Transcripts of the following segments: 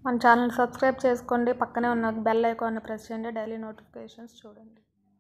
మన channel subscribe చేసుకోండి పక్కనే ఉన్న బెల్ ఐకాన్ని ప్రెస్ చేయండి డైలీ నోటిఫికేషన్స్ చూడండి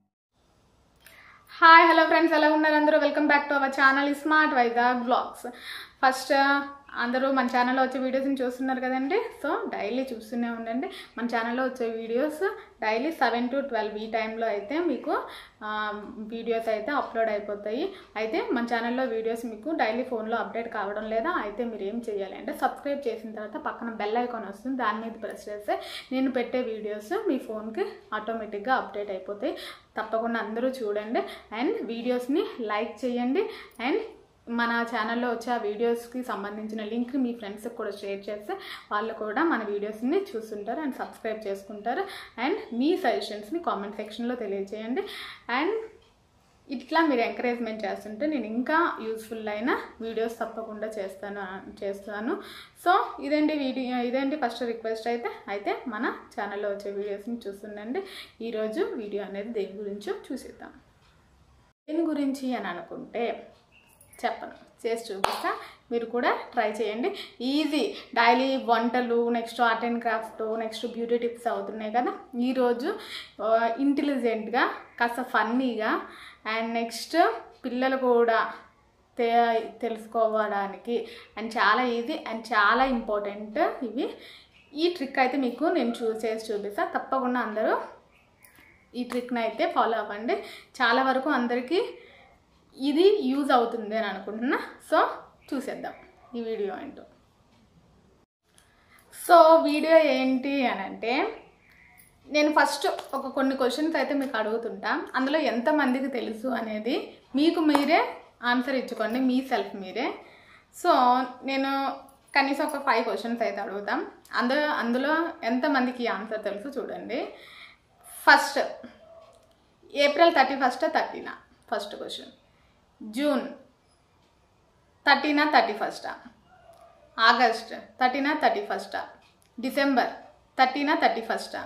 హాయ్ హలో ఫ్రెండ్స్ ఎలా ఉన్నారు అందరూ welcome back to our channel smart Vizag blogs first అందరూ మన ఛానల్లో వచ్చే వీడియోస్ని చూస్తున్నారు కదండి సో డైలీ చూస్తూనే ఉండండి మన ఛానల్లో వచ్చే videos daily seven to twelve ఈ టైంలో అయితే మీకు వీడియోస్ అయితే అప్లోడ్ అయిపోతాయి అయితే మన ఛానల్లో వీడియోస్ మీకు డైలీ ఫోన్లో అప్డేట్ కావడం లేదా అయితే మీరు ఏం చేయాలి అంటే సబ్స్క్రైబ్ చేసిన తర్వాత పక్కన బెల్ ఐకాన్ వస్తుంది దాని మీద ప్రెస్ చేస్తే నేను పెట్టే వీడియోస్ మీ ఫోన్కి ఆటోమేటిక్గా అప్డేట్ అయిపోతాయి తప్పకుండా అందరూ చూడండి అండ్ వీడియోస్ని లైక్ చేయండి అండ్ మన ఛానల్లో వచ్చే ఆ వీడియోస్కి సంబంధించిన లింక్ మీ ఫ్రెండ్స్కి కూడా షేర్ చేస్తే వాళ్ళు కూడా మన వీడియోస్ని చూస్తుంటారు అండ్ సబ్స్క్రైబ్ చేసుకుంటారు అండ్ మీ సజెషన్స్ని కామెంట్ సెక్షన్లో తెలియజేయండి అండ్ ఇట్లా మీరు ఎంకరేజ్మెంట్ చేస్తుంటే నేను ఇంకా యూస్ఫుల్ అయిన వీడియోస్ తప్పకుండా చేస్తాను చేస్తాను సో ఇదేంటి వీడియో ఇదేంటి ఫస్ట్ రిక్వెస్ట్ అయితే అయితే మన ఛానల్లో వచ్చే వీడియోస్ని చూస్తుండండి ఈరోజు వీడియో అనేది దేని గురించో చూసేద్దాం దేని గురించి అని అనుకుంటే చెప్పను చేసి చూపిస్తా మీరు కూడా ట్రై చేయండి ఈజీ డైలీ వంటలు next art and craft next beauty tips అవుతున్నాయి కదా ఈరోజు ఇంటెలిజెంట్గా కాస్త ఫన్నీగా అండ్ నెక్స్ట్ పిల్లలు కూడా తె తెలుసుకోవడానికి అండ్ చాలా ఈజీ అండ్ చాలా ఇంపార్టెంట్ ఇవి ఈ ట్రిక్ అయితే మీకు నేను చూ చేసి చూపిస్తాను తప్పకుండా అందరూ ఈ ట్రిక్ని అయితే ఫాలో అవ్వండి చాలా వరకు అందరికీ ఇది యూజ్ అవుతుంది అని అనుకుంటున్నా సో చూసేద్దాం ఈ వీడియో ఏంటో సో వీడియో ఏంటి అని అంటే నేను ఫస్ట్ ఒక కొన్ని క్వశ్చన్స్ అయితే మీకు అడుగుతుంటా అందులో ఎంతమందికి తెలుసు అనేది మీకు మీరే ఆన్సర్ ఇచ్చుకోండి మీ సెల్ఫ్ మీరే సో నేను కనీసం ఒక ఫైవ్ క్వశ్చన్స్ అయితే అడుగుతాం అందులో అందులో ఎంతమందికి ఆన్సర్ తెలుసు చూడండి ఫస్ట్ ఏప్రిల్ థర్టీ ఫస్ట్ థర్టీనా ఫస్ట్ క్వశ్చన్ జూన్ థర్టీనా థర్టీ ఫస్టా ఆగస్ట్ థర్టీనా థర్టీ ఫస్టా డిసెంబర్ థర్టీనా థర్టీ ఫస్టా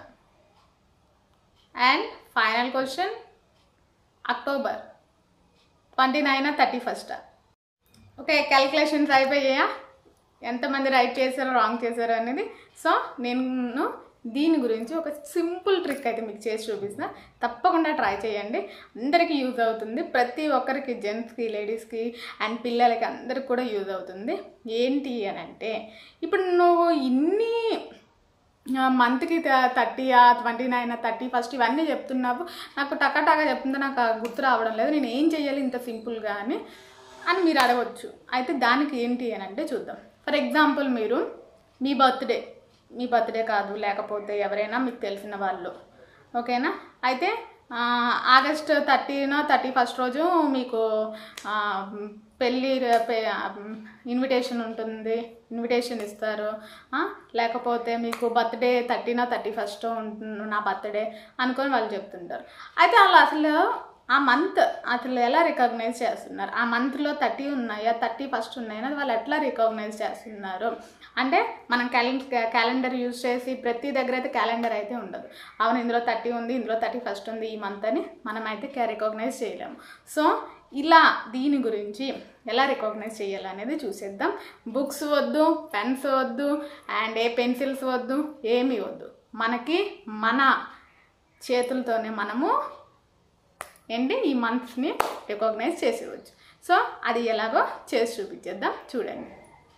and final question October twenty నైనా థర్టీ ఫస్టా ఓకే క్యాలిక్యులేషన్స్ అయిపోయాయా ఎంతమంది రైట్ చేశారో రాంగ్ చేశారో అనేది సో నేను దీని గురించి ఒక సింపుల్ ట్రిక్ అయితే మీకు చేసి చూపిస్తున్నా తప్పకుండా ట్రై చేయండి అందరికీ యూజ్ అవుతుంది ప్రతి ఒక్కరికి జెంట్స్కి లేడీస్కి అండ్ పిల్లలకి అందరికి కూడా యూజ్ అవుతుంది ఏంటి అని అంటే ఇప్పుడు నువ్వు ఇన్ని మంత్కి thirty twenty nine thirty first ఇవన్నీ చెప్తున్నావు నాకు టకాటాగా చెప్తుంటే నాకు గుర్తు రావడం లేదు నేను ఏం చేయాలి ఇంత సింపుల్గా అని అని మీరు అడగవచ్చు అయితే దానికి ఏంటి అని అంటే చూద్దాం ఫర్ ఎగ్జాంపుల్ మీరు మీ బర్త్డే మీ బర్త్డే కాదు లేకపోతే ఎవరైనా మీకు తెలిసిన వాళ్ళు ఓకేనా అయితే ఆగస్ట్ థర్టీన థర్టీ ఫస్ట్ రోజు మీకు పెళ్ళి ఇన్విటేషన్ ఉంటుంది ఇన్విటేషన్ ఇస్తారు లేకపోతే మీకు బర్త్డే థర్టీనా థర్టీ ఫస్ట్ ఉంటుంది నా బర్త్డే అనుకొని వాళ్ళు చెప్తుంటారు అయితే వాళ్ళు అసలు ఆ మంత్ అసలు ఎలా రికగ్నైజ్ చేస్తున్నారు ఆ మంత్లో థర్టీ ఉన్నాయా థర్టీ ఫస్ట్ ఉన్నాయా వాళ్ళు ఎట్లా రికగ్నైజ్ చేస్తున్నారు అంటే మనం క్యాలెండర్ క్యాలెండర్ యూజ్ చేసి ప్రతి దగ్గర అయితే క్యాలెండర్ అయితే ఉండదు అవును ఇందులో థర్టీ ఉంది ఇందులో థర్టీ ఫస్ట్ ఉంది ఈ మంత్ అని మనం అయితే రికగ్నైజ్ చేయలేము సో ఇలా దీని గురించి ఎలా రికగ్నైజ్ చేయాలనేది చూసేద్దాం బుక్స్ వద్దు పెన్స్ వద్దు అండ్ ఏ పెన్సిల్స్ వద్దు ఏమీ వద్దు మనకి మన చేతులతోనే మనము ఏంటి ఈ మంత్స్ని రికగ్నైజ్ చేసేవచ్చు సో అది ఎలాగో చేసి చూపించేద్దాం చూడండి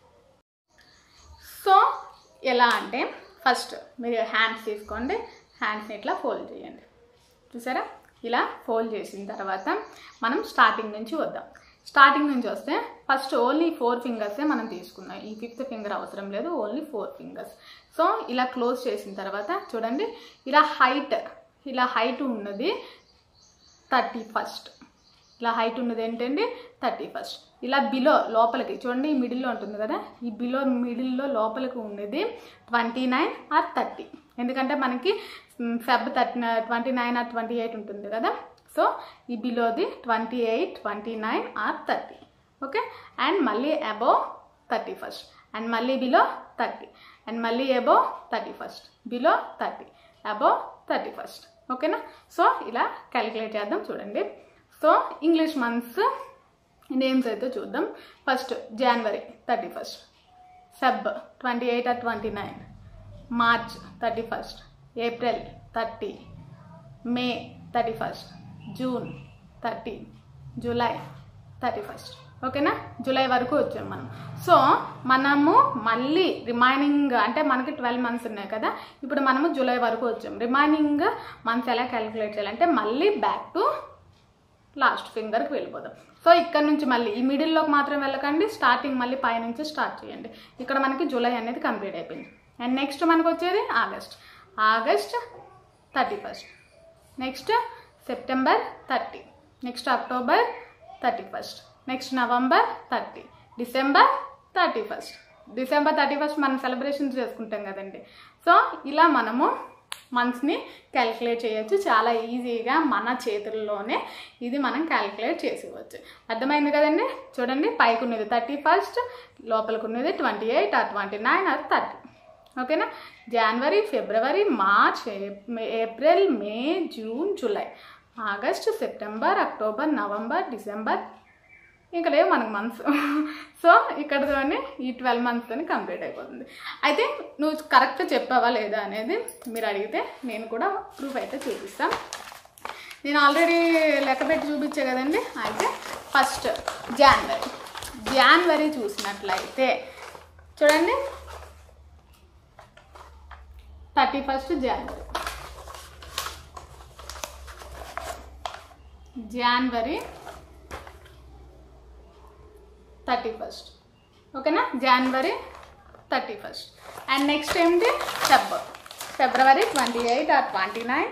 సో ఎలా అంటే ఫస్ట్ మీరు హ్యాండ్స్ తీసుకోండి హ్యాండ్స్ని ఇట్లా ఫోల్డ్ చేయండి చూసారా ఇలా ఫోల్డ్ చేసిన తర్వాత మనం స్టార్టింగ్ నుంచి వద్దాం స్టార్టింగ్ నుంచి వస్తే ఫస్ట్ ఓన్లీ ఫోర్ ఫింగర్సే మనం తీసుకున్నాం ఈ ఫిఫ్త్ ఫింగర్ అవసరం లేదు ఓన్లీ ఫోర్ ఫింగర్స్ సో ఇలా క్లోజ్ చేసిన తర్వాత చూడండి ఇలా హైట్ ఇలా హైట్ ఉన్నది థర్టీ ఫస్ట్ ఇలా హైట్ ఉన్నది ఏంటండి థర్టీ ఫస్ట్ ఇలా బిలో లోపలికి చూడండి ఈ మిడిల్లో ఉంటుంది కదా ఈ బిలో మిడిల్లో లోపలికి ఉన్నది ట్వంటీ నైన్ ఆర్ థర్టీ ఎందుకంటే మనకి Feb thirty twenty nine or twenty eight ఉంటుంది కదా సో ఈ బిలోది twenty eight twenty nine or thirty okay and మళ్ళీ అబోవ్ థర్టీ ఫస్ట్ అండ్ మళ్ళీ బిలో థర్టీ అండ్ మళ్ళీ above thirty first below thirty above thirty first ఓకేనా so ఇలా calculate చేద్దాం చూడండి సో ఇంగ్లీష్ మంత్స్ నేమ్స్ అయితే చూద్దాం ఫస్ట్ జనవరి thirty first Feb twenty eight or twenty nine March thirty first April thirty May thirty first June thirty July thirty first ఓకేనా July వరకు వచ్చాం మనం సో మనము మళ్ళీ రిమైనింగ్ అంటే మనకి ట్వెల్వ్ మంత్స్ ఉన్నాయి కదా ఇప్పుడు మనము జూలై వరకు వచ్చాం రిమైనింగ్ మంత్స్ ఎలా క్యాలిక్యులేట్ చేయాలంటే మళ్ళీ బ్యాక్ టు లాస్ట్ ఫింగర్కి వెళ్ళిపోదాం సో ఇక్కడ నుంచి మళ్ళీ ఈ మిడిల్లోకి మాత్రం వెళ్ళకండి స్టార్టింగ్ మళ్ళీ పై నుంచి స్టార్ట్ చేయండి ఇక్కడ మనకి జూలై అనేది కంప్లీట్ అయిపోయింది అండ్ నెక్స్ట్ మనకు వచ్చేది August August thirty first next September thirty next October thirty first next November thirty December thirty first December thirty first మనం సెలబ్రేషన్స్ చేసుకుంటాం కదండి సో ఇలా మనము మంత్స్ని క్యాలిక్యులేట్ చేయొచ్చు చాలా ఈజీగా మన చేతుల్లోనే ఇది మనం క్యాలిక్యులేట్ చేసేవచ్చు అర్థమైంది కదండి చూడండి పైకి ఉన్నది థర్టీ ఫస్ట్ లోపలికి ఉన్నది twenty eight or twenty nine or thirty ఓకేనా జనవరి ఫిబ్రవరి March April May June July August September October November December ఇంకా లేవు మనకు మంత్స్ సో ఇక్కడతోనే ఈ ట్వెల్వ్ మంత్స్తోని కంప్లీట్ అయిపోతుంది అయితే నువ్వు కరెక్ట్ చెప్పావా లేదా అనేది మీరు అడిగితే నేను కూడా ప్రూఫ్ అయితే చూపిస్తాను నేను ఆల్రెడీ లెక్క పెట్టి చూపించే కదండి అయితే ఫస్ట్ జాన్వరి జాన్వరి చూసినట్లయితే చూడండి thirty first January January thirty first ఓకేనా జనవరి థర్టీ ఫస్ట్ అండ్ నెక్స్ట్ ఏంటి ఫెబ్ ఫిబ్రవరి twenty eight or twenty nine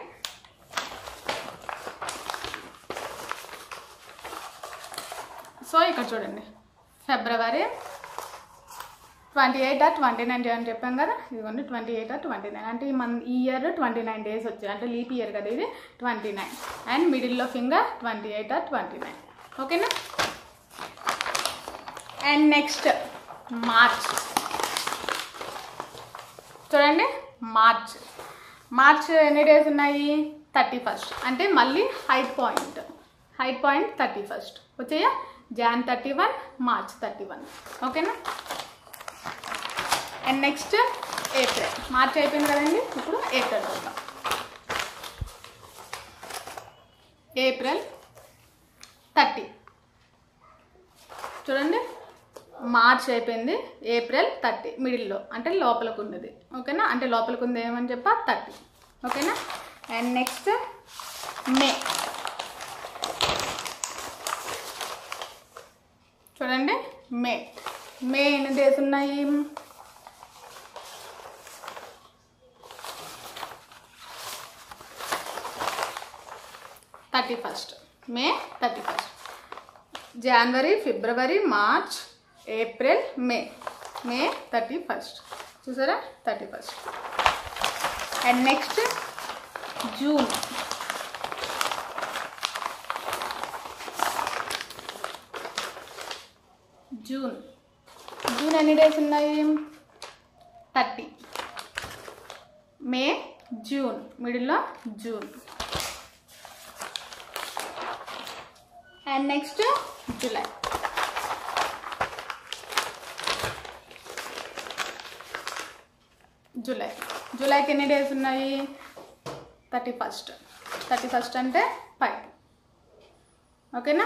so ఇక్కడ చూడండి ఫిబ్రవరి twenty eight or twenty nine అని చెప్పాం కదా ఇదిగోండి twenty eight or twenty nine అంటే ఈ మన్ ఈ ఇయర్ ట్వంటీ నైన్ డేస్ వచ్చాయి అంటే లీప్ ఇయర్ కదా ఇది ట్వంటీ నైన్ అండ్ మిడిల్లో finger twenty eight or twenty nine ఓకేనా అండ్ నెక్స్ట్ మార్చ్ చూడండి మార్చ్ మార్చ్ ఎన్ని డేస్ ఉన్నాయి థర్టీ ఫస్ట్ అంటే మళ్ళీ height point height point thirty first వచ్చాయా Jan thirty one March thirty one ఓకేనా అండ్ నెక్స్ట్ ఏప్రిల్ మార్చ్ అయిపోయింది కదండి ఇప్పుడు ఏప్రిల్ చూద్దాం ఏప్రిల్ థర్టీ చూడండి మార్చ్ అయిపోయింది ఏప్రిల్ థర్టీ మిడిల్లో అంటే లోపలికి ఉన్నది ఓకేనా అంటే లోపలికి ఉంది ఏమని చెప్పా థర్టీ ఓకేనా అండ్ నెక్స్ట్ మే చూడండి మే మే ఎన్ని డేస్ ఉన్నాయి thirty first May thirty first జనవరి ఫిబ్రవరి March April May May thirty first చూసారా thirty first and next June June June ఎన్ని డేస్ ఉన్నాయి థర్టీ మే జూన్ మిడిల్లో June and next July July జూలైకి ఎన్ని డేస్ ఉన్నాయి థర్టీ ఫస్ట్ థర్టీ ఫస్ట్ అంటే ఫైవ్ ఓకేనా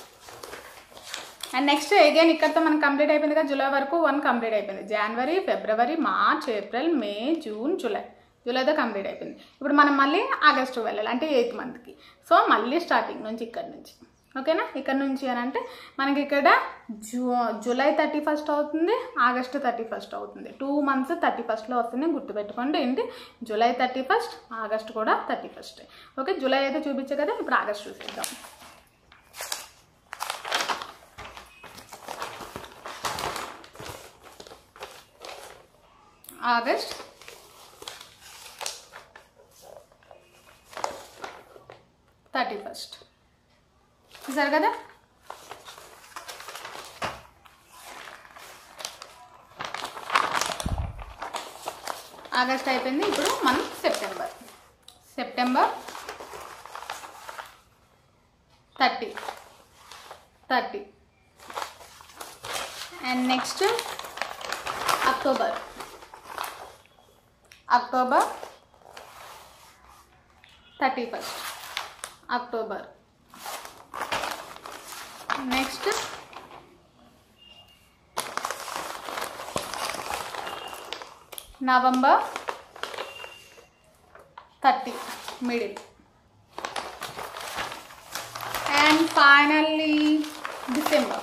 అండ్ నెక్స్ట్ అగైన్ ఇక్కడతో మనకు కంప్లీట్ అయిపోయింది కదా జూలై వరకు వన్ కంప్లీట్ అయిపోయింది జనవరి ఫిబ్రవరి March April May June July జూలైతో కంప్లీట్ అయిపోయింది ఇప్పుడు మనం మళ్ళీ ఆగస్టు వెళ్ళాలి అంటే ఎయిత్ మంత్కి సో మళ్ళీ స్టార్టింగ్ నుంచి ఇక్కడ నుంచి ఓకేనా ఇక్కడ నుంచి అని అంటే మనకి ఇక్కడ జూ జూలై థర్టీ ఫస్ట్ అవుతుంది ఆగస్టు థర్టీ ఫస్ట్ అవుతుంది టూ మంత్స్ థర్టీ ఫస్ట్లో వస్తుంది గుర్తుపెట్టుకోండి ఏంటి జూలై థర్టీ ఫస్ట్ ఆగస్ట్ కూడా థర్టీ ఫస్ట్ ఓకే జూలై అయితే చూపించే కదా ఇప్పుడు ఆగస్ట్ చూసేద్దాం ఆగస్ట్ థర్టీ ఫస్ట్ చూసారు కదా ఆగస్ట్ అయిపోయింది ఇప్పుడు మనం September September thirty thirty and next October October thirty first October next November thirty middle and finally December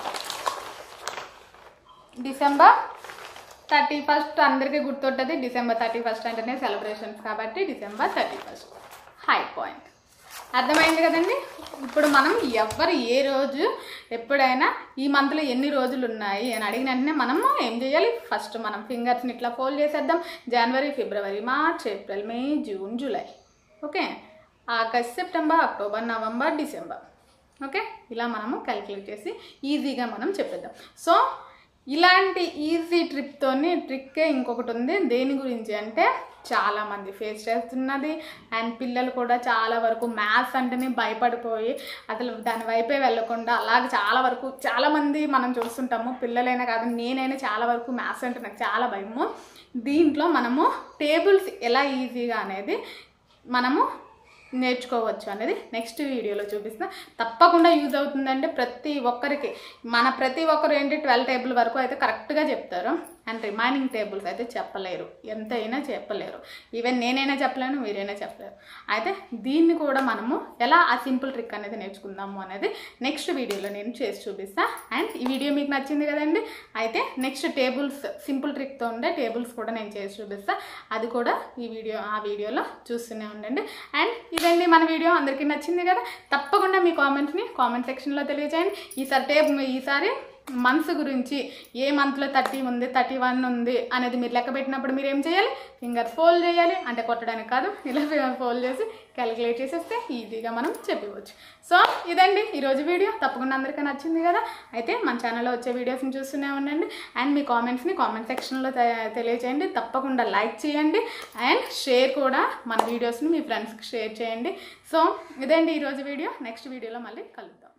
December thirty first అందరికీ గుర్తుంటుంది డిసెంబర్ థర్టీ ఫస్ట్ అంటేనే సెలబ్రేషన్స్ కాబట్టి December thirty first high point అర్థమైంది కదండి ఇప్పుడు మనం ఎవరు ఏ రోజు ఎప్పుడైనా ఈ మంత్లో ఎన్ని రోజులు ఉన్నాయి అని అడిగిన వెంటనే మనం ఏం చేయాలి ఫస్ట్ మనం ఫింగర్స్ని ఇట్లా ఫోల్డ్ చేసేద్దాం జనవరి ఫిబ్రవరి March April May June July okay August September October November December okay ఇలా మనము క్యాలిక్యులేట్ చేసి ఈజీగా మనం చెప్పేద్దాం సో ఇలాంటి ఈజీ ట్రిప్తోని ట్రిక్కే ఇంకొకటి ఉంది దేని గురించి అంటే చాలామంది ఫేస్ చేస్తున్నది అండ్ పిల్లలు కూడా చాలా వరకు మ్యాథ్స్ అంటేనే భయపడిపోయి అసలు దాని వైపే వెళ్ళకుండా అలాగే చాలా వరకు చాలామంది మనం చూస్తుంటాము పిల్లలైనా కాదు నేనైనా చాలా వరకు మ్యాథ్స్ అంటే నాకు చాలా భయము దీంట్లో మనము టేబుల్స్ ఎలా ఈజీగా అనేది మనము నేర్చుకోవచ్చు అనేది నెక్స్ట్ వీడియోలో చూపిస్తా తప్పకుండా యూజ్ అవుతుందంటే ప్రతి ఒక్కరికి మన ప్రతి ఒక్కరు ఏంటి ట్వెల్వ్ టేబుల్ వరకు అయితే కరెక్ట్గా చెప్తారు అండ్ రిమైనింగ్ టేబుల్స్ అయితే చెప్పలేరు ఎంతైనా చెప్పలేరు ఈవెన్ నేనైనా చెప్పలేను మీరైనా చెప్పలేరు అయితే దీన్ని కూడా మనము ఎలా ఆ సింపుల్ ట్రిక్ అనేది నేర్చుకుందాము అనేది నెక్స్ట్ వీడియోలో నేను చేసి చూపిస్తా అండ్ ఈ వీడియో మీకు నచ్చింది కదండి అయితే నెక్స్ట్ టేబుల్స్ సింపుల్ ట్రిక్తో ఉండే టేబుల్స్ కూడా నేను చేసి చూపిస్తా అది కూడా ఈ వీడియో ఆ వీడియోలో చూస్తూనే ఉండండి అండ్ ఇదండి మన వీడియో అందరికీ నచ్చింది కదా తప్పకుండా మీ కామెంట్స్ని కామెంట్ సెక్షన్లో తెలియజేయండి ఈసారి టేబ్ ఈసారి మంత్స్ గురించి ఏ మంత్లో థర్టీ ఉంది థర్టీ వన్ ఉంది అనేది మీరు లెక్క పెట్టినప్పుడు మీరు ఏం చేయాలి ఫింగర్ ఫోల్డ్ చేయాలి అంటే కొట్టడానికి కాదు ఇలా ఫింగర్ ఫోల్డ్ చేసి క్యాలిక్యులేట్ చేసేస్తే ఈజీగా మనం చెప్పవచ్చు సో ఇదండి ఈరోజు వీడియో తప్పకుండా అందరికీ నచ్చింది కదా అయితే మన ఛానల్లో వచ్చే వీడియోస్ని చూస్తూనే ఉండండి అండ్ మీ కామెంట్స్ని కామెంట్ సెక్షన్లో తె- తెలియజేయండి తప్పకుండా లైక్ చేయండి అండ్ షేర్ కూడా మన వీడియోస్ని మీ ఫ్రెండ్స్కి షేర్ చేయండి సో ఇదండి ఈరోజు వీడియో నెక్స్ట్ వీడియోలో మళ్ళీ కలుద్దాం